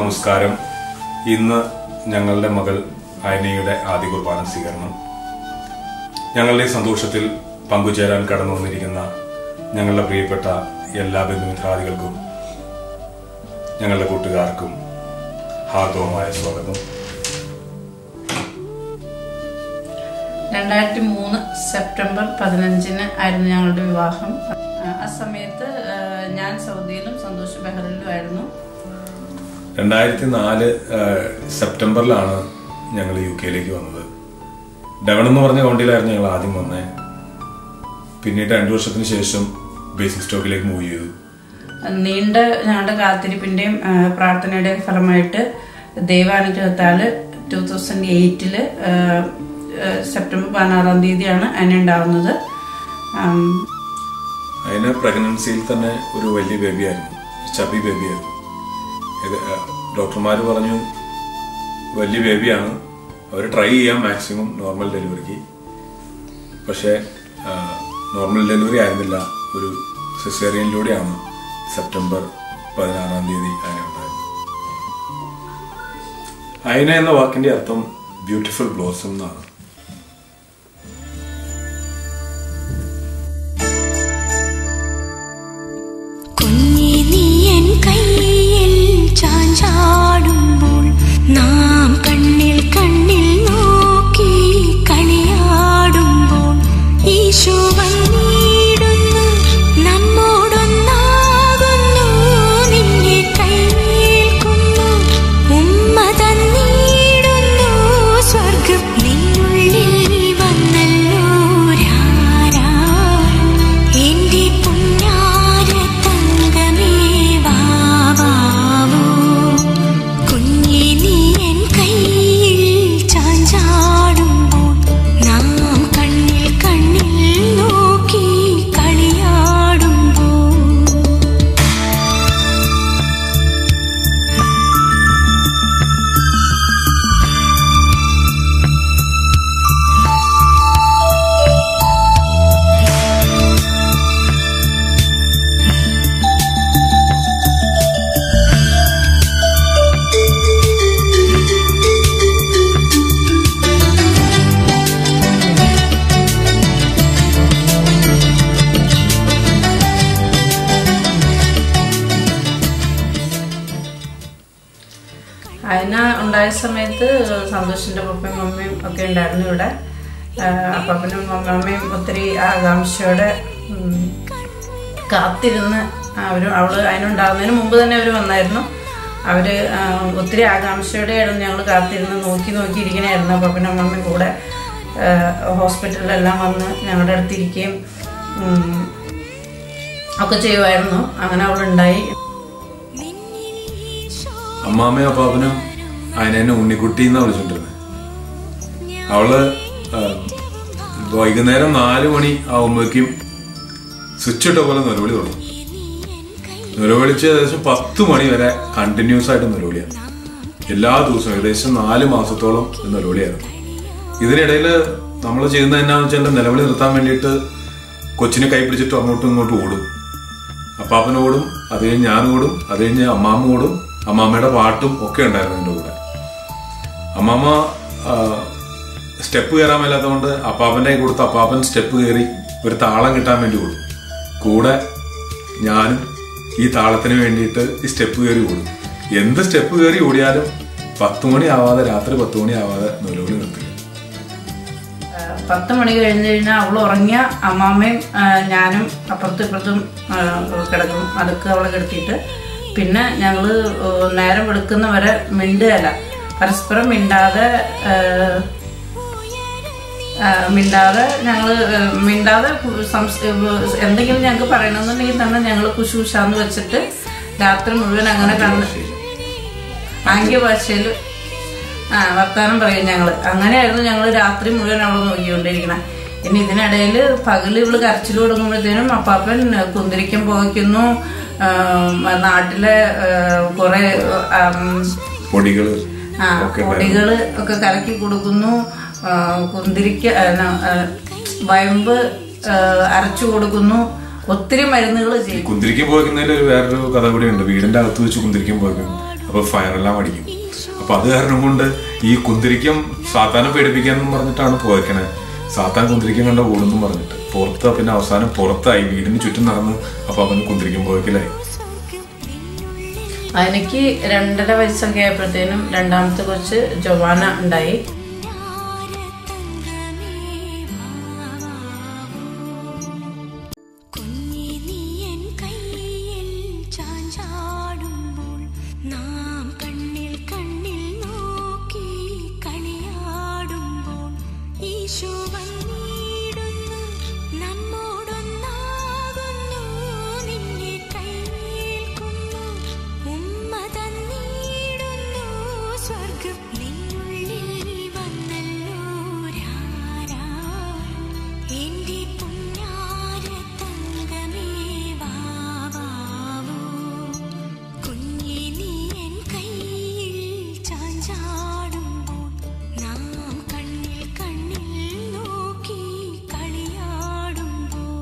നമസ്കാരം ഇന്ന് ഞങ്ങളുടെ മകൾ അയനയുടെ ആദ്യ കുർബാന സ്വീകരണം ഞങ്ങളുടെ ഈ സന്തോഷത്തിൽ പങ്കുചേരാൻ കടന്നു വന്നിരിക്കുന്ന ഞങ്ങളുടെ പ്രിയപ്പെട്ട എല്ലാ ബന്ധുമിത്രാദികൾക്കും ഞങ്ങളുടെ കൂട്ടുകാർക്കും ഹാർദവമായ സ്വാഗതം രണ്ടായിരത്തി മൂന്ന് സെപ്റ്റംബർ പതിനഞ്ചിന് ആയിരുന്നു ഞങ്ങളുടെ വിവാഹം ആ സമയത്ത് ആ, ഞാൻ സൗദിയിലും സന്തോഷ് ബെഹ്റിലും ആയിരുന്നു രണ്ടായിരത്തി നാല് സെപ്റ്റംബറിലാണ് ഞങ്ങൾ യു കെയിലേക്ക് വന്നത് ഡെവൺ എന്ന് പറഞ്ഞ കൗണ്ടിയിലായിരുന്നു ഞങ്ങൾ ആദ്യം വന്നത് പിന്നീട് രണ്ടു വർഷത്തിന് ശേഷം ബേസിക് സ്റ്റോക്കിലേക്ക് മൂവ് ചെയ്തു നീണ്ട ഞങ്ങളുടെ കാത്തിരിപ്പിന്റെയും ആ, പ്രാർത്ഥനയുടെയും ഫലമായിട്ട് ദൈവാനുഗ്രഹത്താൽ ടൂ തൗസൻഡ് എയ്റ്റില് സെപ്റ്റംബർ പതിനാറാം തീയതിയാണ് അതിന് ഉണ്ടാവുന്നത് ആം, അതിന് പ്രഗ്നൻസിയിൽ തന്നെ ഒരു വലിയ ബേബിയായിരുന്നു ചബി ബേബിയായിരുന്നു ഇത് ഡോക്ടർമാർ പറഞ്ഞു വലിയ ബേബിയാണ് അവർ ട്രൈ ചെയ്യാം മാക്സിമം നോർമൽ ഡെലിവറിക്ക് പക്ഷേ നോർമൽ ഡെലിവറി ആയിരുന്നില്ല ഒരു സിസേറിയനിലൂടെയാണ് സെപ്റ്റംബർ പതിനാറാം തീയതി അതിനെ ഉണ്ടായത് അയന എന്ന വാക്കിന്റെ അർത്ഥം ബ്യൂട്ടിഫുൾ ബ്ലോസം എന്നാണ് കുഞ്ഞി നീയൻ കയ്യിൽ ചാഞ്ചാടുമ്പോൾ നാം കണ്ണിൽ കണ്ണിൽ നോക്കി കളിയാടുമ്പോൾ ഈശോ വന്നിടുന്നു നമ്മോടൊന്നാകുന്നു നിന്നെ കൈയേൽക്കുന്നു ഉമ്മ തന്നിടുന്നു സ്വർഗം നിന്നുള്ളിൽ വന്നല്ലോ രാരാ എന്റെ പുന്നാര തങ്കമേ വാവാവോ കുഞ്ഞി നീ എൻ കയ്യിൽ ചാഞ്ചാടുമ്പോൾ നാം കണ്ണിൽ കണ്ണിൽ നോക്കി കളിയാടുമ്പോൾ അതിന ഉണ്ടായ സമയത്ത് സന്തോഷിന്റെ പപ്പയും മമ്മിയും ഒക്കെ ഉണ്ടായിരുന്നു ഇവിടെ അപ്പനും മമ്മയും ഒത്തിരി ആകാംക്ഷയോടെ ഉം, കാത്തിരുന്ന് അവര് അവള് അതിനുണ്ടാകുന്നതിന് മുമ്പ് തന്നെ അവർ വന്നായിരുന്നു അവര് ആ, ഒത്തിരി ആകാംക്ഷയോടെയായിരുന്നു ഞങ്ങൾ കാത്തിരുന്ന് നോക്കി നോക്കി ഇരിക്കണായിരുന്നു പപ്പനും മമ്മയും കൂടെ ആ, ഹോസ്പിറ്റലിലെല്ലാം വന്ന് ഞങ്ങളുടെ അടുത്തിരിക്കുകയും ഉം, ഒക്കെ ചെയ്യുമായിരുന്നു അങ്ങനെ അവളുണ്ടായി അമ്മാമ്മയും അപ്പാപ്പനും അതിനെ ഉണ്ണിക്കുട്ടി എന്നാ വിളിച്ചോണ്ടിരുന്നത് അവള് ആ, വൈകുന്നേരം നാലു മണി ആവുമ്പോഴേക്കും സ്വിച്ച് ഇട്ട പോലെ നിലവിളി തുടങ്ങും നിലവിളിച്ച് ഏകദേശം പത്ത് മണി വരെ കണ്ടിന്യൂസ് ആയിട്ട് നിലവിളിയാണ് എല്ലാ ദിവസവും ഏകദേശം നാല് മാസത്തോളം ഇത് നിലവിളിയായിരുന്നു ഇതിനിടയിൽ നമ്മൾ ചെയ്യുന്നത് എന്നാന്ന് വെച്ചാൽ നിലവിളി നിർത്താൻ വേണ്ടിയിട്ട് കൊച്ചിനെ കൈ പിടിച്ചിട്ട് അങ്ങോട്ടും ഇങ്ങോട്ടും ഓടും അപ്പാപ്പൻ ഓടും അത് കഴിഞ്ഞ് ഞാൻ ഓടും അത് കഴിഞ്ഞ് അമ്മാമ്മ ഓടും അമ്മാമ്മയുടെ പാട്ടും ഒക്കെ ഉണ്ടായിരുന്നു എൻ്റെ കൂടെ അമ്മാമ്മ സ്റ്റെപ്പ് കയറാൻ മേലാത്തതുകൊണ്ട് അപ്പാപ്പൻ്റെ കൈ കൊടുത്ത് അപ്പാപ്പൻ സ്റ്റെപ്പ് കയറി ഒരു താളം കിട്ടാൻ വേണ്ടി ഓടും കൂടെ ഞാനും ഈ താളത്തിന് വേണ്ടിയിട്ട് ഈ സ്റ്റെപ്പ് കയറി ഓടും എന്ത് സ്റ്റെപ്പ് കയറി ഓടിയാലും പത്ത് മണി ആവാതെ രാത്രി പത്ത് മണി ആവാതെ നിലവിളി നിർത്തില്ല ആ, പത്ത് മണി കഴിഞ്ഞ് കഴിഞ്ഞാൽ അവൾ ഉറങ്ങിയ അമ്മാമ്മയും ആ, ഞാനും അപ്പുറത്തും ഇപ്പുറത്തും ആ, കിടക്കും അടുക്ക് അവളെ കിടത്തിയിട്ട് പിന്നെ ഞങ്ങള് ഓ, നേരം വെളുക്കുന്നവരെ മിണ്ടുകയല്ല പരസ്പരം മിണ്ടാതെ ആ, ആ, മിണ്ടാതെ ഞങ്ങള് ആ, മിണ്ടാതെ കു- സംസ്- എന്തെങ്കിലും ഞങ്ങൾക്ക് പറയണമെന്നുണ്ടെങ്കിൽ തന്നെ ഞങ്ങൾ കുശൂഷാന്ന് വെച്ചിട്ട് രാത്രി മുഴുവൻ അങ്ങനെ കണ്ട് ആംഗ്യ ഭാഷയിൽ ആ വർത്താനം പറയും ഞങ്ങള് അങ്ങനെയായിരുന്നു ഞങ്ങൾ രാത്രി മുഴുവൻ അവളെ നോക്കിക്കൊണ്ടിരിക്കണേ ഇനി ഇതിനിടയിൽ പകല് ഇവള് കരച്ചിൽ തുടങ്ങുമ്പോഴത്തേനും അപ്പാപ്പൻ കുന്തിരിക്കം പോയിക്കുന്നു നാട്ടിലെ കുറെ പൊടികള് ആ പൊടികള് ഒക്കെ കലക്കി കൊടുക്കുന്നു ആ, കുന്തിരിക്ക ആ, ന- ആ, വയമ്പ് ആ, അരച്ചു കൊടുക്കുന്നു ഒത്തിരി മരുന്നുകൾ ചെയ്യും കുന്തിരിക്കം പോയിക്കുന്നതിൽ ഒരു വേറൊരു കഥ കൂടി ഉണ്ട് വീടിന്റെ അകത്ത് വെച്ച് കുന്തിരിക്കം പോയിക്കും അപ്പൊ ഫയറെല്ലാം അടിക്കും അപ്പൊ അത് കാരണം കൊണ്ട് ഈ കുന്തിരിക്കം സാത്താനെ പേടിപ്പിക്കാന്നും പറഞ്ഞിട്ടാണ് പോയേക്കണേ സാത്താൻ കുന്തിരിക്കം കണ്ട ഓടുന്നും പറഞ്ഞിട്ട് പുറത്ത് പിന്നെ അവസാനം പുറത്തായി വീടിന് ചുറ്റും നടന്ന് അപ്പൊ അവന് കുന്തിരിക്കം പോയക്കലായി എനിക്ക് രണ്ടര വയസ്സൊക്കെ ആയപ്പോഴത്തേനും രണ്ടാമത്തെ കൊച്ച് ജൊവാന ഉണ്ടായി കുഞ്ഞി നീ എൻ കയ്യിൽ ചാഞ്ചാടുമ്പോൾ നാം കണ്ണിൽ കണ്ണിൽ നോക്കി കളിയാടുമ്പോൾ ഈശോ വന്നിടുന്നു നമ്മോടൊന്നാകുന്നു നിന്നെ കൈയേൽക്കുന്നു ഉമ്മ തന്നിടുന്നു സ്വർഗം നിന്നുള്ളിൽ വന്നല്ലോ രാരാ എന്റെ പുന്നാര തങ്കമേ വാവാവോ കുഞ്ഞി നീ എൻ കയ്യിൽ ചാഞ്ചാടുമ്പോൾ നാം കണ്ണിൽ കണ്ണിൽ നോക്കി കളിയാടുമ്പോൾ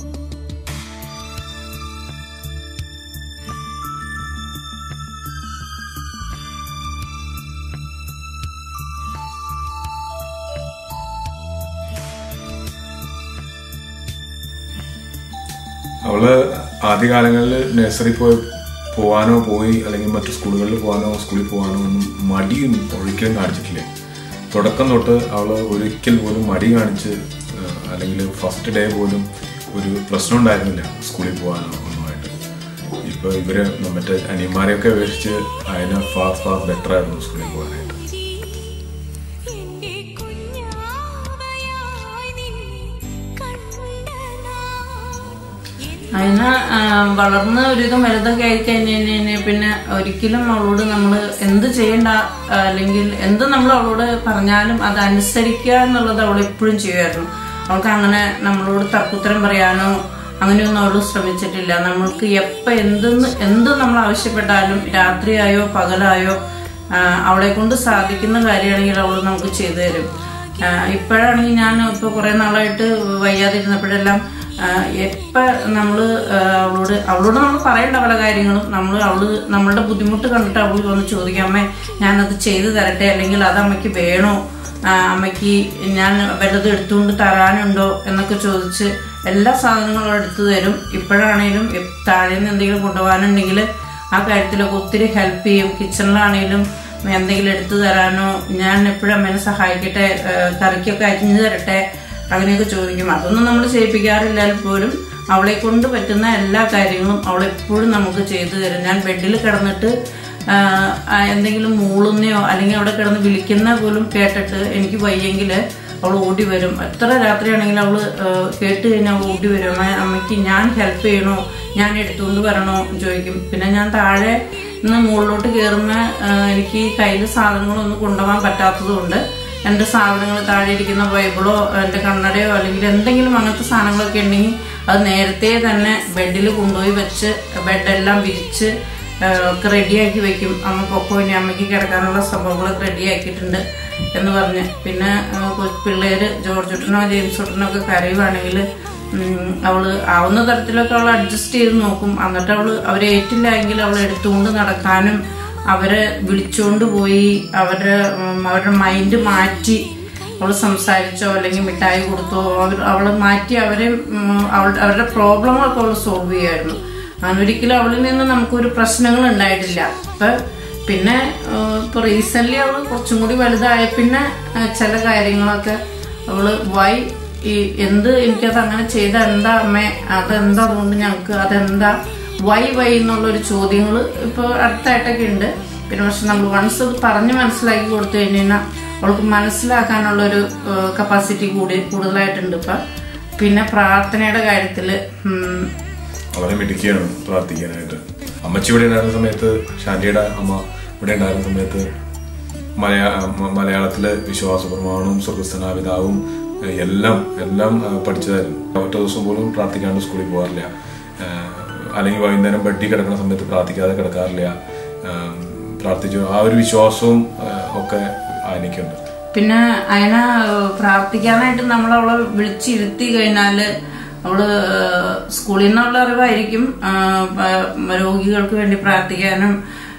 അവള് ആദ്യകാലങ്ങളിൽ നഴ്സറി പോയി പോവാനോ പോയി അല്ലെങ്കിൽ മറ്റു സ്കൂളുകളിൽ പോകാനോ സ്കൂളിൽ പോകാനോ ഒന്നും മടിയും ഒരിക്കലും കാണിച്ചിട്ടില്ല തുടക്കം തൊട്ട് അവള് ഒരിക്കൽ പോലും മടി കാണിച്ച് ആ, അല്ലെങ്കിൽ ഫസ്റ്റ് ഡേ പോലും ഒരു പ്രശ്നം ഉണ്ടായിരുന്നില്ല സ്കൂളിൽ പോകാനോ ഒന്നുമായിട്ട് ഇപ്പൊ ഇവര് മറ്റേ അനിയന്മാരെയൊക്കെ അപേക്ഷിച്ച് അതിന് ഫാർ ഫാർ ബെറ്റർ ആയിരുന്നു സ്കൂളിൽ പോകാനായിട്ട് എന്റെ കുഞ്ഞാവയായി നിന്നെ കണ്ട നാൾ അതിന് ആ, വളർന്ന് ഒരുവിധം വലുതൊക്കെ ആയി കഴിഞ്ഞ് പിന്നെ ഒരിക്കലും അവളോട് നമ്മൾ എന്ത് ചെയ്യണ്ട ആ, അല്ലെങ്കിൽ എന്ത് നമ്മൾ അവളോട് പറഞ്ഞാലും അത് അനുസരിക്കുക എന്നുള്ളത് അവൾ എപ്പോഴും ചെയ്യുമായിരുന്നു അവൾക്ക് അങ്ങനെ നമ്മളോട് തർക്കുത്തരം പറയാനോ അങ്ങനെയൊന്നും അവൾ ശ്രമിച്ചിട്ടില്ല നമ്മൾക്ക് എപ്പോൾ എന്തെന്ന് എന്ത് നമ്മൾ ആവശ്യപ്പെട്ടാലും രാത്രിയായോ പകലായോ ആ, അവളെ കൊണ്ട് സാധിക്കുന്ന കാര്യമാണെങ്കിൽ അവൾ നമുക്ക് ചെയ്തു തരും ആ, ഇപ്പോഴാണെങ്കിൽ ഞാൻ ഇപ്പോൾ കുറേ നാളായിട്ട് വയ്യാതിരുന്നപ്പോഴെല്ലാം ആ, എപ്പ നമ്മള് ആ, അവളോട് അവളോട് നമ്മൾ പറയേണ്ട പല കാര്യങ്ങളും നമ്മൾ അവള് നമ്മളുടെ ബുദ്ധിമുട്ട് കണ്ടിട്ട് അവൾ വന്ന് ചോദിക്കാം അമ്മേ ഞാനത് ചെയ്തു തരട്ടെ അല്ലെങ്കിൽ അത് അമ്മയ്ക്ക് വേണോ ആ, അമ്മയ്ക്ക് ഞാൻ വല്ലതും എടുത്തുകൊണ്ട് തരാനുണ്ടോ എന്നൊക്കെ ചോദിച്ച് എല്ലാ സാധനങ്ങളും എടുത്തു തരും ഇപ്പോഴാണേലും എ- താഴെ നിന്ന് എന്തെങ്കിലും കൊണ്ടുപോകാനുണ്ടെങ്കിൽ ആ കാര്യത്തിലൊക്കെ ഒത്തിരി ഹെൽപ്പ് ചെയ്യും കിച്ചണിലാണേലും എന്തെങ്കിലും എടുത്തു തരാനോ ഞാൻ എപ്പോഴും അമ്മേനെ സഹായിക്കട്ടെ ആ, കറിക്കൊക്കെ അരിഞ്ഞു തരട്ടെ അങ്ങനെയൊക്കെ ചോദിക്കും അതൊന്നും നമ്മൾ ചെയ്യിപ്പിക്കാറില്ലാൽ പോലും അവളെ കൊണ്ട് പറ്റുന്ന എല്ലാ കാര്യങ്ങളും അവൾ എപ്പോഴും നമുക്ക് ചെയ്തു തരും ഞാൻ ബെഡിൽ കിടന്നിട്ട് ആ, ആ, എന്തെങ്കിലും മൂളുന്നയോ അല്ലെങ്കിൽ അവിടെ കിടന്ന് വിളിക്കുന്ന പോലും കേട്ടിട്ട് എനിക്ക് വയ്യെങ്കിൽ അവൾ ഓടി വരും എത്ര രാത്രിയാണെങ്കിലും അവൾ കേട്ട് കഴിഞ്ഞാൽ അവൾ ഓടി വരും അമ്മ അമ്മയ്ക്ക് ഞാൻ ഹെൽപ്പ് ചെയ്യണോ ഞാൻ എടുത്തുകൊണ്ട് വരണോ എന്ന് ചോദിക്കും പിന്നെ ഞാൻ താഴെ നിന്ന് മുകളിലോട്ട് കയറുമ്പോൾ എനിക്ക് കയ്യിൽ സാധനങ്ങളൊന്നും കൊണ്ടുപോകാൻ പറ്റാത്തതുകൊണ്ട് എൻ്റെ സാധനങ്ങൾ താഴെ ഇരിക്കുന്ന ബൈബിളോ എൻ്റെ കണ്ണടയോ അല്ലെങ്കിൽ എന്തെങ്കിലും അങ്ങനത്തെ സാധനങ്ങളൊക്കെ ഉണ്ടെങ്കിൽ അത് നേരത്തെ തന്നെ ബെഡിൽ കൊണ്ടുപോയി വെച്ച് ബെഡെല്ലാം വിരിച്ച് ആ, ഒക്കെ റെഡിയാക്കി വെക്കും അമ്മ പൊക്കോ ഇനി അമ്മയ്ക്ക് കിടക്കാനുള്ള സംഭവങ്ങളൊക്കെ റെഡിയാക്കിയിട്ടുണ്ട് എന്ന് പറഞ്ഞ് പിന്നെ ആ, കൊ- പിള്ളേര് ജോർജ് കുട്ടനോ ജെയിംസ് കുട്ടനോ ഒക്കെ കരയുവാണെങ്കിൽ അവള് ആവുന്ന തരത്തിലൊക്കെ അവൾ അഡ്ജസ്റ്റ് ചെയ്ത് നോക്കും എന്നിട്ട് അവള് അവരെ ഏറ്റില്ല എങ്കിൽ അവൾ എടുത്തുകൊണ്ട് നടക്കാനും അവരെ വിളിച്ചുകൊണ്ട് പോയി അവരുടെ ഉം, അവരുടെ മൈൻഡ് മാറ്റി അവൾ സംസാരിച്ചോ അല്ലെങ്കിൽ മിഠായി കൊടുത്തോ അവർ അവളെ മാറ്റി അവരെ ഉം, അവളുടെ അവരുടെ പ്രോബ്ലങ്ങളൊക്കെ അവൾ സോൾവ് ചെയ്യുമായിരുന്നു അങ്ങനെ ഒരിക്കലും അവളിൽ നിന്ന് നമുക്കൊരു പ്രശ്നങ്ങൾ ഉണ്ടായിട്ടില്ല ഇപ്പൊ പിന്നെ ഏഹ്, ഇപ്പൊ റീസെന്റ് അവള് കുറച്ചും കൂടി വലുതായ പിന്നെ ഏഹ്, ചില കാര്യങ്ങളൊക്കെ അവള് വൈ ഈ എന്ത് എനിക്കത് അങ്ങനെ ചെയ്ത എന്താ അമ്മേ അതെന്താ അതുകൊണ്ട് ഞങ്ങൾക്ക് അതെന്താ വൈ വൈ എന്നുള്ളൊരു ചോദ്യങ്ങൾ ഇപ്പോൾ അടുത്തായിട്ടൊക്കെ ഉണ്ട് പിന്നെ പക്ഷെ നമ്മൾ വൺസ് അത് പറഞ്ഞ് മനസ്സിലാക്കി കൊടുത്തു കഴിഞ്ഞ് കഴിഞ്ഞാൽ അവൾക്ക് മനസ്സിലാക്കാനുള്ളൊരു കപ്പാസിറ്റി കൂടി കൂടുതലായിട്ടുണ്ട് ഇപ്പം പിന്നെ പ്രാർത്ഥനയുടെ കാര്യത്തിൽ വളരെ മിടുക്കിയാണ് പ്രാർത്ഥിക്കാനായിട്ട് അമ്മച്ചി ഇവിടെ ഉണ്ടായിരുന്ന സമയത്ത് ഷാന്റിയുടെ അമ്മ ഇവിടെ ഉണ്ടായിരുന്ന സമയത്ത് മലയാ മ- മലയാളത്തിലെ വിശ്വാസ പ്രമാണവും സ്വർഗസ്ഥനാപിതാവും ഏഹ് എല്ലാം എല്ലാം ഏഹ് പഠിച്ചതായിരുന്നു ഒറ്റ ദിവസം പോലും പ്രാർത്ഥിക്കാണ്ട് സ്കൂളിൽ പോകാറില്ല ഏഹ് അല്ലെങ്കിൽ വൈകുന്നേരം ബെഡി കിടക്കുന്ന സമയത്ത് പ്രാർത്ഥിക്കാതെ കിടക്കാറില്ല ഏഹ് പ്രാർത്ഥിച്ചു ആ ഒരു വിശ്വാസവും ഏഹ് ഒക്കെ എനിക്കുണ്ട് പിന്നെ അതിനെ പ്രാർത്ഥിക്കാനായിട്ട് നമ്മൾ അവളെ വിളിച്ചിരുത്തി കഴിഞ്ഞാല് അവള് സ്കൂളിൽ നിന്നുള്ള അറിവായിരിക്കും ആ, പ- രോഗികൾക്ക് വേണ്ടി പ്രാർത്ഥിക്കാനും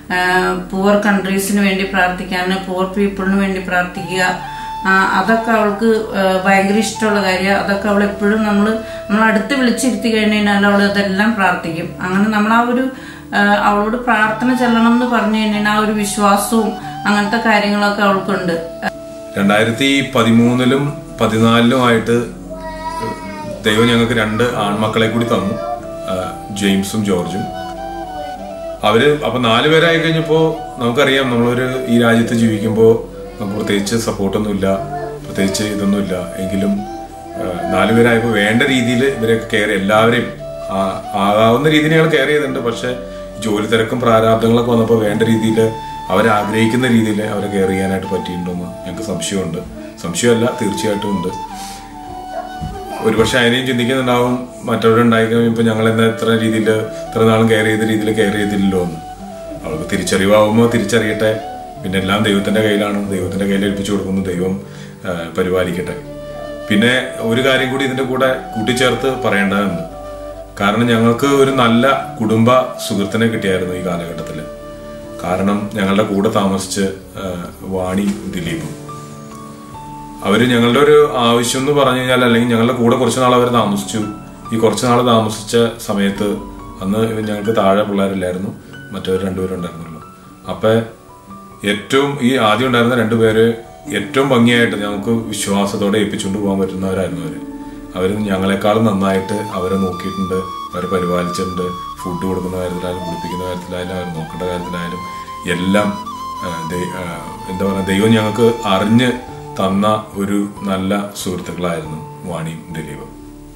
പുവർ കൺട്രീസിന് വേണ്ടി പ്രാർത്ഥിക്കാൻ പുവർ പീപ്പിളിന് വേണ്ടി പ്രാർത്ഥിക്കുക ആ, അതൊക്കെ അവൾക്ക് ആ, ഭയങ്കര ഇഷ്ടമുള്ള കാര്യമാണ് അതൊക്കെ അവൾ എപ്പോഴും നമ്മൾ നമ്മൾ അടുത്ത് വിളിച്ചിരുത്തി കഴിഞ്ഞ് കഴിഞ്ഞാൽ അവൾ അതെല്ലാം പ്രാർത്ഥിക്കും അങ്ങനെ നമ്മൾ ആ ഒരു ആ, അവളോട് പ്രാർത്ഥന ചെല്ലണം എന്ന് പറഞ്ഞു കഴിഞ്ഞാൽ ആ ഒരു വിശ്വാസവും അങ്ങനത്തെ കാര്യങ്ങളൊക്കെ അവൾക്കുണ്ട് രണ്ടായിരത്തി പതിമൂന്നിലും പതിനാലിലുമായിട്ട് ദൈവം ഞങ്ങൾക്ക് രണ്ട് ആൺമക്കളെ കൂടി തന്നു ആ, ജെയിംസും ജോർജും അവര് അപ്പൊ നാല് പേരായി കഴിഞ്ഞപ്പോ നമുക്കറിയാം നമ്മളൊരു ഈ രാജ്യത്ത് ജീവിക്കുമ്പോൾ നമുക്ക് പ്രത്യേകിച്ച് സപ്പോർട്ടൊന്നുമില്ല പ്രത്യേകിച്ച് ഇതൊന്നുമില്ല എങ്കിലും ആ, നാല് പേരായപ്പോൾ വേണ്ട രീതിയിൽ ഇവരെയൊക്കെ കെയർ എല്ലാവരെയും ആ- ആകാവുന്ന രീതിയിൽ ഞങ്ങൾ കെയർ ചെയ്തിട്ടുണ്ട് പക്ഷെ ജോലി തിരക്കും പ്രാരാബ്ദങ്ങളൊക്കെ വന്നപ്പോൾ വേണ്ട രീതിയിൽ അവരാഗ്രഹിക്കുന്ന രീതിയിൽ അവരെ കെയർ ചെയ്യാനായിട്ട് പറ്റിയിട്ടുണ്ടെന്ന് ഞങ്ങൾക്ക് സംശയമുണ്ട് സംശയമല്ല തീർച്ചയായിട്ടും ഉണ്ട് ഒരുപക്ഷെ അതിനെയും ചിന്തിക്കുന്നുണ്ടാവും മറ്റവരുണ്ടായി കഴിയുമ്പോൾ ഞങ്ങൾ എന്താ ഇത്ര രീതിയിൽ ഇത്ര നാളും കെയർ ചെയ്ത രീതിയിൽ കെയർ ചെയ്തില്ലല്ലോ എന്ന് അവൾക്ക് തിരിച്ചറിവാകുമ്പോൾ തിരിച്ചറിയട്ടെ പിന്നെ എല്ലാം ദൈവത്തിന്റെ കയ്യിലാണ് ദൈവത്തിന്റെ കയ്യിൽ ഏൽപ്പിച്ചു കൊടുക്കുന്നു ദൈവം ആ, പരിപാലിക്കട്ടെ പിന്നെ ഒരു കാര്യം കൂടി ഇതിന്റെ കൂടെ കൂട്ടിച്ചേർത്ത് പറയേണ്ടതുണ്ട് കാരണം ഞങ്ങൾക്ക് ഒരു നല്ല കുടുംബ സുഹൃത്തിനെ കിട്ടിയായിരുന്നു ഈ കാലഘട്ടത്തിൽ കാരണം ഞങ്ങളുടെ കൂടെ താമസിച്ച് ആ, വാണി ദിലീപും അവര് ഞങ്ങളുടെ ഒരു ആവശ്യം എന്ന് പറഞ്ഞു കഴിഞ്ഞാൽ അല്ലെങ്കിൽ ഞങ്ങളുടെ കൂടെ കുറച്ച് നാൾ അവർ താമസിച്ചു ഈ കുറച്ച് നാൾ താമസിച്ച സമയത്ത് അന്ന് ഞങ്ങൾക്ക് താഴെ പിള്ളേരില്ലായിരുന്നു മറ്റവർ രണ്ടുപേരും ഉണ്ടായിരുന്നുള്ളൂ അപ്പൊ ഏറ്റവും ഈ ആദ്യം ഉണ്ടായിരുന്ന രണ്ടുപേര് ഏറ്റവും ഭംഗിയായിട്ട് ഞങ്ങൾക്ക് വിശ്വാസത്തോടെ ഏൽപ്പിച്ചുകൊണ്ട് പോകാൻ പറ്റുന്നവരായിരുന്നു അവര് അവര് ഞങ്ങളെക്കാളും നന്നായിട്ട് അവരെ നോക്കിയിട്ടുണ്ട് അവരെ പരിപാലിച്ചിട്ടുണ്ട് ഫുഡ് കൊടുക്കുന്ന കാര്യത്തിലായാലും കുളിപ്പിക്കുന്ന കാര്യത്തിലായാലും അവർ നോക്കേണ്ട കാര്യത്തിലായാലും എല്ലാം ആ, ദൈ- ആ, എന്താ പറയുക ദൈവം ഞങ്ങൾക്ക് അറിഞ്ഞ് തന്ന ഒരു നല്ല സുഹൃത്തുക്കളായിരുന്നു വാണിയും ദിലീപും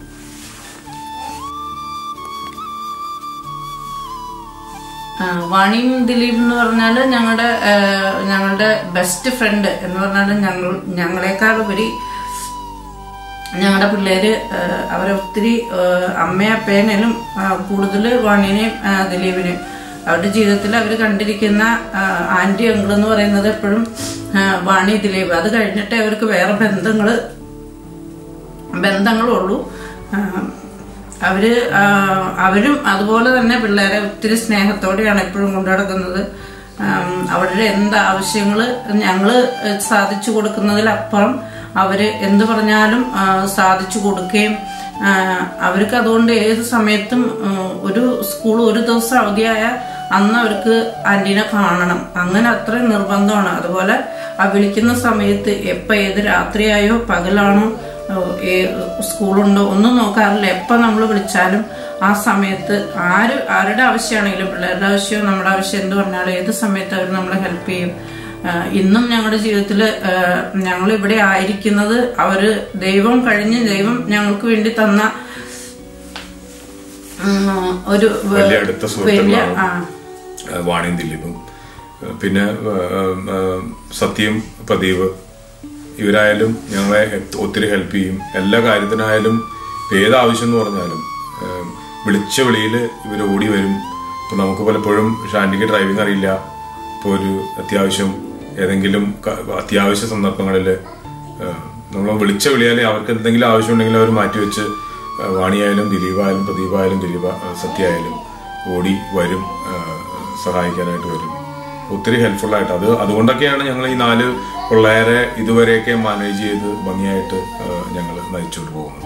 ആ, വാണിയും ദിലീപ് എന്ന് പറഞ്ഞാൽ ഞങ്ങളുടെ ഞങ്ങളുടെ ബെസ്റ്റ് ഫ്രണ്ട് എന്ന് പറഞ്ഞാൽ ഞങ്ങൾ ഞങ്ങളെക്കാൾ ഉപരി ഞങ്ങളുടെ പിള്ളേര് ആ, അവരെ ഒത്തിരി ആ, അമ്മയും അപ്പേനേലും കൂടുതൽ വാണിനെയും ആ, ദിലീപിനെയും അവരുടെ ജീവിതത്തിൽ അവർ കണ്ടിരിക്കുന്ന ആ, ആന്റി അങ്കിൾ എന്ന് പറയുന്നത് എപ്പോഴും ആ, വാണി ദിലീപ് അത് കഴിഞ്ഞിട്ടേ അവർക്ക് വേറെ ബന്ധങ്ങള് ബന്ധങ്ങളുള്ളൂ ആ, അവര് ആ, അവരും അതുപോലെ തന്നെ പിള്ളേരെ ഒത്തിരി സ്നേഹത്തോടെയാണ് എപ്പോഴും കൊണ്ടു നടക്കുന്നത് ആം, അവരുടെ എന്ത് ആവശ്യങ്ങള് ഞങ്ങള് സാധിച്ചു കൊടുക്കുന്നതിലപ്പുറം അവര് എന്ത് പറഞ്ഞാലും ആ, സാധിച്ചു കൊടുക്കുകയും ആ, അവർക്ക് അതുകൊണ്ട് ഏത് സമയത്തും ആ, ഒരു സ്കൂൾ ഒരു ദിവസം അവധിയായ അന്ന് അവർക്ക് ആന്റീനെ കാണണം അങ്ങനെ അത്രയും നിർബന്ധമാണ് അതുപോലെ ആ വിളിക്കുന്ന സമയത്ത് എപ്പോൾ ഏത് രാത്രിയായോ പകലാണോ ഏഹ് ഏ- സ്കൂളുണ്ടോ ഒന്നും നോക്കാറില്ല എപ്പോൾ നമ്മൾ വിളിച്ചാലും ആ സമയത്ത് ആര് ആരുടെ ആവശ്യമാണെങ്കിലും പിള്ളേരുടെ ആവശ്യമോ നമ്മുടെ ആവശ്യം എന്ത് പറഞ്ഞാലും ഏത് സമയത്ത് അവർ നമ്മളെ ഹെൽപ്പ് ചെയ്യും ആഹ് ഇന്നും ഞങ്ങളുടെ ജീവിതത്തിൽ ഞങ്ങൾ ഇവിടെ ആയിരിക്കുന്നത് അവര് ദൈവം കഴിഞ്ഞ് ദൈവം ഞങ്ങൾക്ക് വേണ്ടി തന്ന ഉം, ഒരു വ- വലിയ അടുത്ത വലിയ സുഹൃത്തുക്കളാണ് ആ ആ, വാണിയും ദിലീപും ആ, പിന്നെ ആ, ആ, സത്യം പ്രദീപ് ഇവരായാലും ഞങ്ങളെ എത്ത് ഒത്തിരി ഹെൽപ്പ് ചെയ്യും എല്ലാ കാര്യത്തിനായാലും ഏത് ആവശ്യം എന്ന് പറഞ്ഞാലും ആ, വിളിച്ച വിളിയിൽ ഇവർ ഓടി വരും ഇപ്പൊ നമുക്ക് പലപ്പോഴും ഷാൻഡിക്ക് ഡ്രൈവിംഗ് അറിയില്ല ഇപ്പോൾ ഒരു അത്യാവശ്യം ഏതെങ്കിലും ക- അത്യാവശ്യ സന്ദർഭങ്ങളിൽ നമ്മൾ വിളിച്ച വിളിയാൽ അവർക്ക് എന്തെങ്കിലും ആവശ്യമുണ്ടെങ്കിൽ അവർ മാറ്റിവെച്ച് ആ, വാണിയായാലും ദിലീപായാലും പ്രദീപായാലും ദിലീപ ആ, സത്യായാലും ഓടി വരും ആ, സഹായിക്കാനായിട്ട് വരും ഒത്തിരി ഹെൽപ്ഫുൾ ആയിട്ട് അത് അതുകൊണ്ടൊക്കെയാണ് ഞങ്ങൾ ഈ നാല് പിള്ളേരെ ഇതുവരെയൊക്കെ മാനേജ് ചെയ്ത് ഭംഗിയായിട്ട് ഞങ്ങൾ നയിച്ചുകൊണ്ട് പോകുന്നത്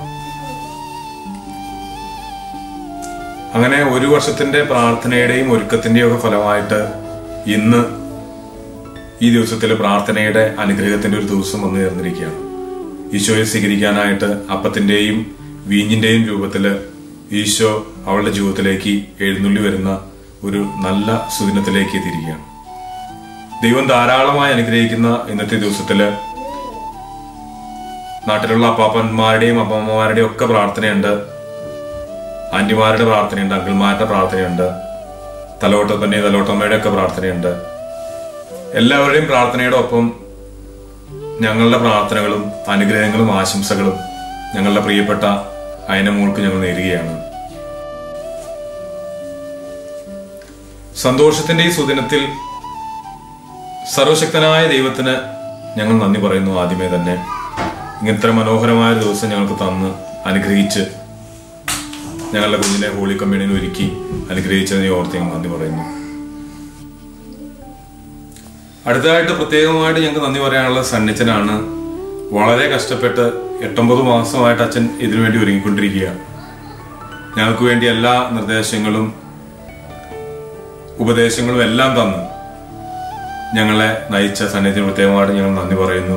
അങ്ങനെ ഒരു വർഷത്തിന്റെ പ്രാർത്ഥനയുടെയും ഒരുക്കത്തിന്റെയും ഒക്കെ ഫലമായിട്ട് ഇന്ന് ഈ ദിവസത്തിലെ പ്രാർത്ഥനയുടെ അനുഗ്രഹത്തിന്റെ ഒരു ദിവസം വന്നു ചേർന്നിരിക്കുകയാണ് ഈശോയെ സ്വീകരിക്കാനായിട്ട് അപ്പത്തിന്റെയും വീഞ്ഞിന്റെയും രൂപത്തില് ഈശോ അവളുടെ ജീവിതത്തിലേക്ക് എഴുന്നള്ളി വരുന്ന ഒരു നല്ല സുദിനത്തിലേക്ക് എത്തിയിരിക്കുകയാണ് ദൈവം ധാരാളമായി അനുഗ്രഹിക്കുന്ന ഇന്നത്തെ ദിവസത്തില് നാട്ടിലുള്ള അപ്പാപ്പന്മാരുടെയും അപ്പമ്മമാരുടെയും ഒക്കെ പ്രാർത്ഥനയുണ്ട് ആന്റിമാരുടെ പ്രാർത്ഥനയുണ്ട് അങ്കിൾമാരുടെ പ്രാർത്ഥനയുണ്ട് തലോട്ടപ്പന്റെ തലോട്ടമ്മയുടെ ഒക്കെ പ്രാർത്ഥനയുണ്ട് എല്ലാവരുടെയും പ്രാർത്ഥനയുടെ ഒപ്പം ഞങ്ങളുടെ പ്രാർത്ഥനകളും അനുഗ്രഹങ്ങളും ആശംസകളും ഞങ്ങളുടെ പ്രിയപ്പെട്ട അയനമോൾക്ക് ഞങ്ങൾ നേരുകയാണ് സന്തോഷത്തിന്റെ ഈ സുദിനത്തിൽ സർവശക്തനായ ദൈവത്തിന് ഞങ്ങൾ നന്ദി പറയുന്നു ആദ്യമേ തന്നെ ഇങ്ങനത്തെ മനോഹരമായ ഒരു ദിവസം ഞങ്ങൾക്ക് തന്ന് അനുഗ്രഹിച്ച് ഞങ്ങളുടെ കുഞ്ഞിനെ ഹോളി കമ്മ്യൂണിന് ഒരുക്കി അനുഗ്രഹിച്ചതിനെ ഓർത്ത് ഞങ്ങൾ നന്ദി പറയുന്നു അടുത്തതായിട്ട് പ്രത്യേകമായിട്ട് ഞങ്ങൾക്ക് നന്ദി പറയാനുള്ളത് സണ്ണിച്ചനാണ് വളരെ കഷ്ടപ്പെട്ട് എട്ടൊമ്പത് മാസമായിട്ട് അച്ഛൻ ഇതിനു വേണ്ടി ഒരുങ്ങിക്കൊണ്ടിരിക്കുക ഞങ്ങൾക്ക് വേണ്ടി എല്ലാ നിർദ്ദേശങ്ങളും ഉപദേശങ്ങളും എല്ലാം തന്ന് ഞങ്ങളെ നയിച്ച സന്നിധിന് പ്രത്യേകമായിട്ട് ഞങ്ങൾ നന്ദി പറയുന്നു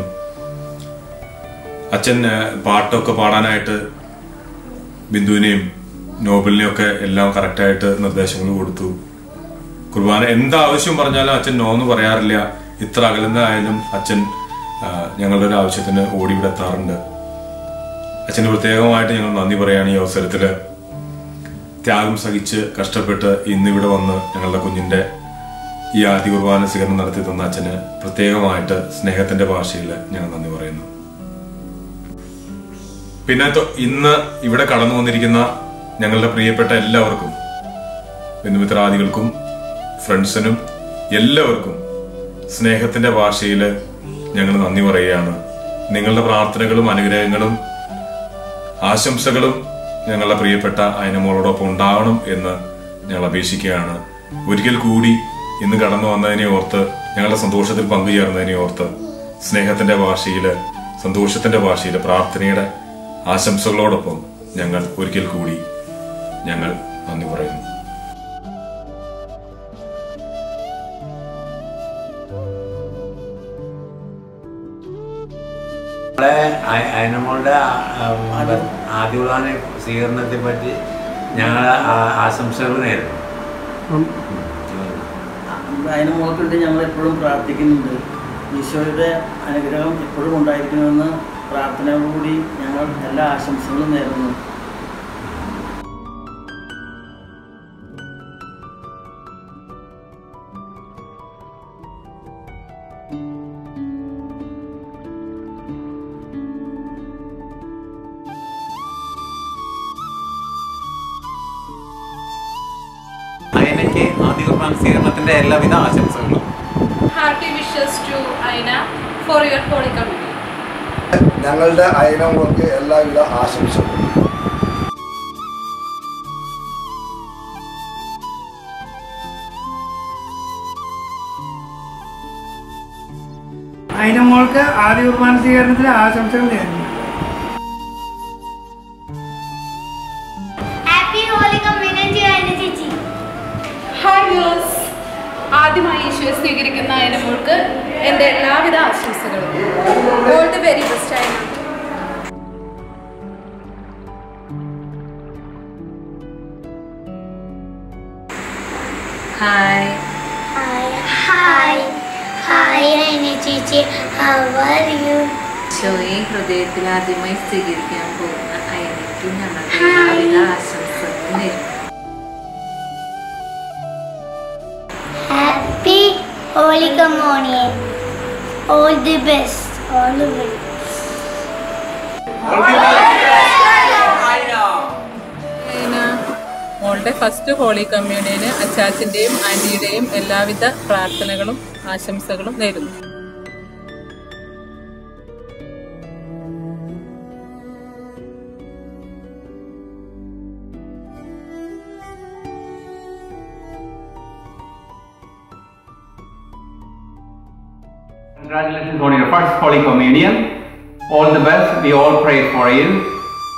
അച്ഛൻ ഏഹ്, പാട്ടൊക്കെ പാടാനായിട്ട് ബിന്ദുവിനെയും നോബലിനെയും ഒക്കെ എല്ലാം കറക്റ്റായിട്ട് നിർദ്ദേശങ്ങൾ കൊടുത്തു കുർബാന എന്താവശ്യം പറഞ്ഞാലും അച്ഛൻ നോ എന്ന് പറയാറില്ല ഇത്ര അകലുന്നതായാലും അച്ഛൻ ആ, ഞങ്ങളുടെ ഒരു ആവശ്യത്തിന് ഓടി ഇവിടെ എത്താറുണ്ട് അച്ഛന് പ്രത്യേകമായിട്ട് ഞങ്ങൾ നന്ദി പറയാണ് ഈ അവസരത്തില് ത്യാഗം സഹിച്ച് കഷ്ടപ്പെട്ട് ഇന്നിവിടെ വന്ന് ഞങ്ങളുടെ കുഞ്ഞിന്റെ ഈ ആദ്യ കുർബാന സ്വീകരണം നടത്തി തന്ന അച്ഛന് പ്രത്യേകമായിട്ട് സ്നേഹത്തിന്റെ ഭാഷയിൽ ഞങ്ങൾ നന്ദി പറയുന്നു പിന്നെ തൊ- ഇന്ന് ഇവിടെ കടന്നു വന്നിരിക്കുന്ന ഞങ്ങളുടെ പ്രിയപ്പെട്ട എല്ലാവർക്കും ബന്ധുമിത്രാദികൾക്കും ഫ്രണ്ട്സിനും എല്ലാവർക്കും സ്നേഹത്തിന്റെ ഭാഷയിൽ ഞങ്ങൾ നന്ദി പറയുകയാണ് നിങ്ങളുടെ പ്രാർത്ഥനകളും അനുഗ്രഹങ്ങളും ആശംസകളും ഞങ്ങളുടെ പ്രിയപ്പെട്ട അയനമോളോടൊപ്പം ഉണ്ടാവണം എന്ന് ഞങ്ങൾ അപേക്ഷിക്കുകയാണ് ഒരിക്കൽ കൂടി ഇന്ന് കടന്നു വന്നതിനെ ഓർത്ത് ഞങ്ങളുടെ സന്തോഷത്തിൽ പങ്കുചേർന്നതിനെ ഓർത്ത് സ്നേഹത്തിന്റെ ഭാഷയിൽ സന്തോഷത്തിന്റെ ഭാഷയിൽ പ്രാർത്ഥനയുടെ ആശംസകളോടൊപ്പം ഞങ്ങൾ ഒരിക്കൽ കൂടി ഞങ്ങൾ നന്ദി പറയുന്നു നമ്മളെ അയ- അയനമോളുടെ ആദ്യ കുർബാന സ്വീകരണത്തെ പറ്റി ഞങ്ങൾ ആശംസകൾ നേരുന്നു അതിന് മോൾക്കുണ്ട് ഞങ്ങൾ എപ്പോഴും പ്രാർത്ഥിക്കുന്നുണ്ട് ഈശോയുടെ അനുഗ്രഹം എപ്പോഴും ഉണ്ടായിരിക്കണമെന്ന് പ്രാർത്ഥനയോടുകൂടി ഞങ്ങൾ എല്ലാ ആശംസകളും നേരുന്നു അയനയ്ക്ക് ആദ്യ കുർബാന സ്വീകരണത്തിന്റെ എല്ലാവിധ ആശംസകളും Hearty wishes to Aina for your holy communion. ഞങ്ങളുടെ അയനങ്ങൾക്ക് എല്ലാവിധ ആശംസകളും അതിനമ്മൾക്ക് ആദ്യ കുർബാന സ്വീകരണത്തിന് ആശംസകൾ നേരുന്നു ഹാപ്പി ഹോളി കമ്മ്യൂണിയൻ ചെയ്യാൻ ചേച്ചി ഹായ് വ്യൂസ് ആദ്യമായി ഈശോയെ സ്വീകരിക്കുന്ന അയനമോൾക്ക് എൻ്റെ എല്ലാവിധ ആശംസകളും all the very best Ayana hi hi hi hi അനിയ ചേച്ചി ഹൗ ആർ യു ഈശോയെ ഹൃദയത്തിൽ ആദ്യമായി സ്വീകരിക്കാൻ പോകുന്ന അയനയ്ക്ക് ഞങ്ങളുടെ എല്ലാവിധ ആശംസകളും നേരുന്നു happy holy communion all the best all the best മോളുടെ ഫസ്റ്റ് ഹോളി കമ്മ്യൂണിയന് അച്ചാച്ചൻ്റെയും ആൻറ്റിയുടെയും എല്ലാവിധ പ്രാർത്ഥനകളും ആശംസകളും നേരുന്നു Congratulations on your first Holy Communion. All the best. We all pray for you.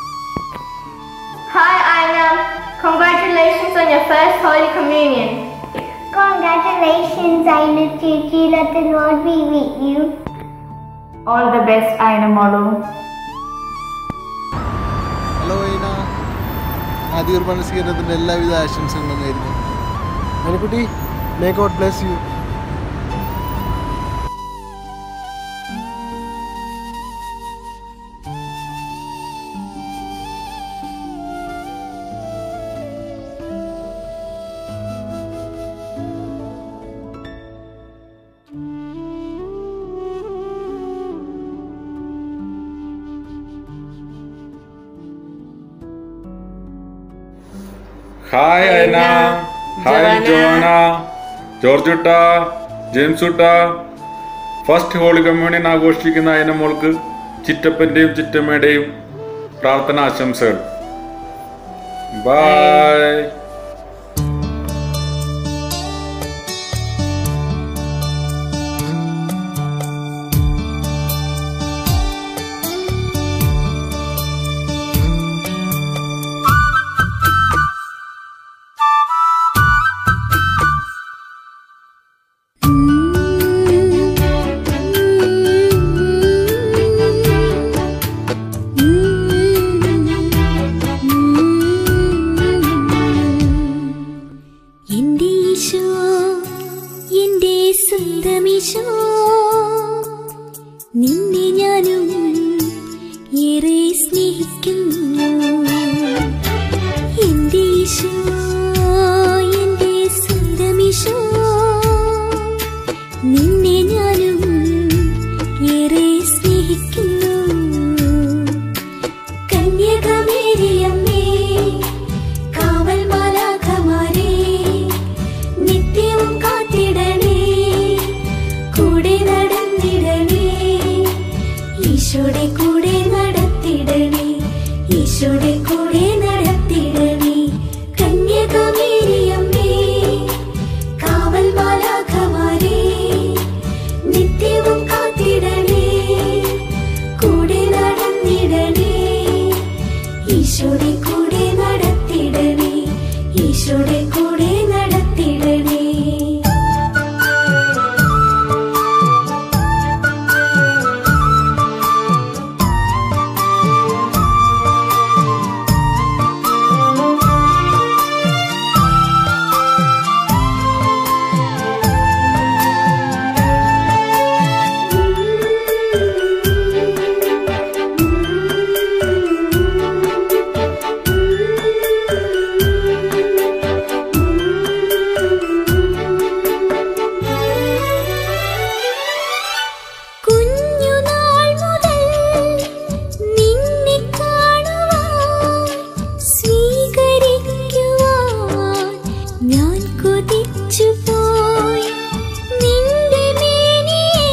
Hi Aina, congratulations on your first Holy Communion. Congratulations Aina Chichi, let the Lord be with you. All the best Aina Molu. Hello Aina ആദ്യ കുർബാന സ്വീകരണത്തിന്റെ എല്ലാവിധ ആശംസകളും നേരുന്നു Anukutty may God bless you hi Ayana hi Jona ജോർജുട്ട ജെയിംസുട്ട first holy communion ആഘോഷിക്കുന്ന അയന മോൾക്ക് ചിറ്റപ്പന്റെയും ചിറ്റമ്മയുടെയും പ്രാർത്ഥന ആശംസകൾ ബൈ നിന്നെ ഞാനും ഏറെ സ്നേഹിക്കുന്നു എന്റെ ഈശോ എന്റെ സ്വന്തമീശോ നിന്നെ ഞാനും ഏറെ സ്നേഹിക്കുന്നു കന്യകമേരിയമ്മേ കാവൽ മാലാഖമാരേ നിത്യവും കാത്തിടണേ കൂടെ നടന്നിടണേ ഈശോടെ കൂടെ നടത്തിടണേ ഈശോടെ കൂടെ നടത്തിടണേ കന്യകമേരിയമ്മേ കാവൽ മാലാഖമാരേ നിത്യവും കാത്തിടണേ കൂടെ നടന്നിടണേ ഈശോടെ കൂടെ നടത്തിടണേ ഈശോടെ കൂടെ നടത്തിടണേ കുഞ്ഞുനാൾ മുതൽ നിന്നെ കാണുവാൻ സ്വീകരിക്കുവാൻ ഞാൻ കൊതിച്ചു പോയി നിന്റെ മേനിയെ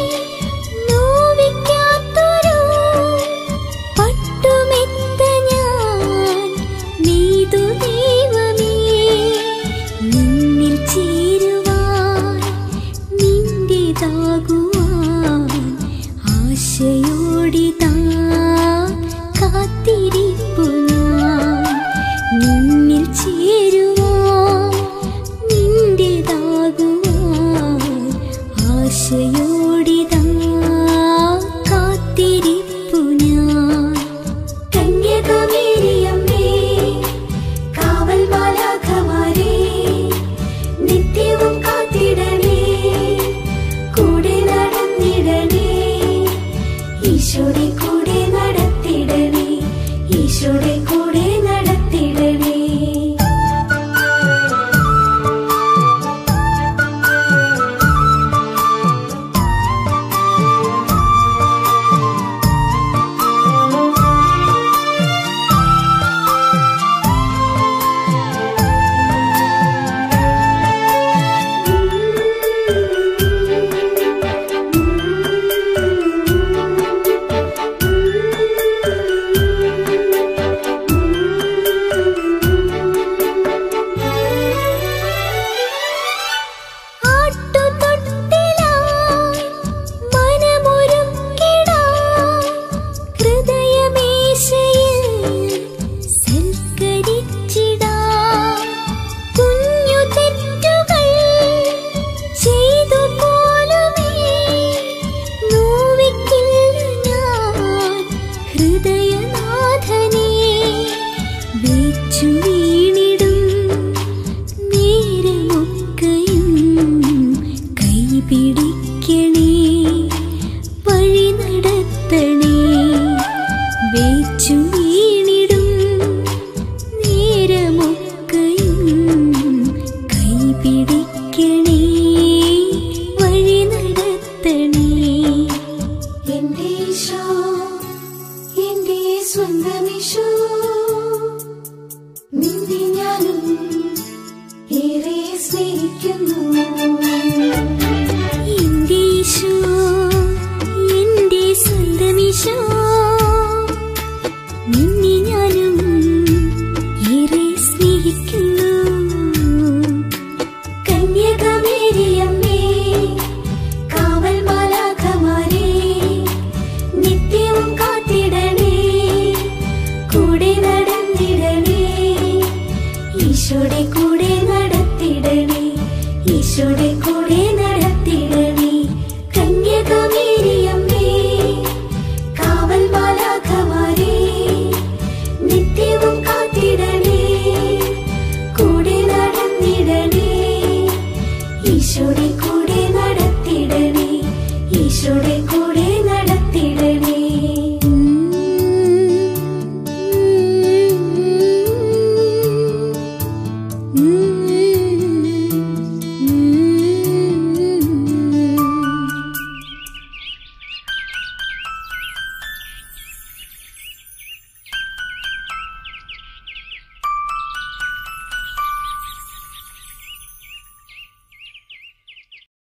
നോവിക്കാത്തൊരു പട്ടുമെത്ത ഞാൻ നെയ്തു ദൈവമേ നിന്നിൽ ചേരുവാൻ നിന്റേതാകുവാൻ ആശയോടിതാ കാത്തിരിപ്പു ഞാൻ നിന്നിൽ ചേരുവാൻ നിന്റേതാകുവാൻ ആശയോടിതാ കാത്തിരിപ്പു ഞാൻ കന്യകമേരിയമ്മേ കാവൽ മാലാഖമാരേ നിത്യവും കാത്തിടണേ കൂടെ നടന്നിടണേ ഈശോടെ കൂടെ നടത്തിടണേ ഈശോടെ കൂടെ നടത്തിടണേ ആട്ടുതൊട്ടിലായി മനമൊരുക്കിടാം ഹൃദയമേശയിൽ സൽക്കരിച്ചിടാം കുഞ്ഞു തെറ്റുകൾ ചെയ്തു പോലുമേ നോവിക്കില്ല ഞാൻ ഹൃദയനാഥനെ വെച്ചു വീണിടും നേരമൊക്കെയും കൈപിടിക്കണേ വഴി നടത്തണേ വെച്ചു വീണിടും നേരമൊക്കെയും കൈപിടിക്കണേ വഴി നടത്തണേ എന്റെ ഈശോ എന്റെ സ്വന്തമിശോ നിന്നെ ഞാനും ഏറെ സ്നേഹിക്കുന്നു എന്റെ ഈശോ എന്റെ സ്വന്തമിശോ നിന്നെ ഞാനും ഏറെ സ്നേഹിക്കുന്നു കന്യകമേരിയമ്മേ കാവൽ മാലാഖമാരേ നിത്യവും കാത്തിടണേ കൂടെ നടന്നിടണേ ഈശോടെ കൂടെ നടത്തിടണേ ഈശോടെ കൂടെ നടത്തിടണേ കന്യകമേരിയമ്മേ കാവൽ മാലാഖമാരേ നിത്യവും കാത്തിടണേ കൂടെ നടന്നിടണേ ഈശോ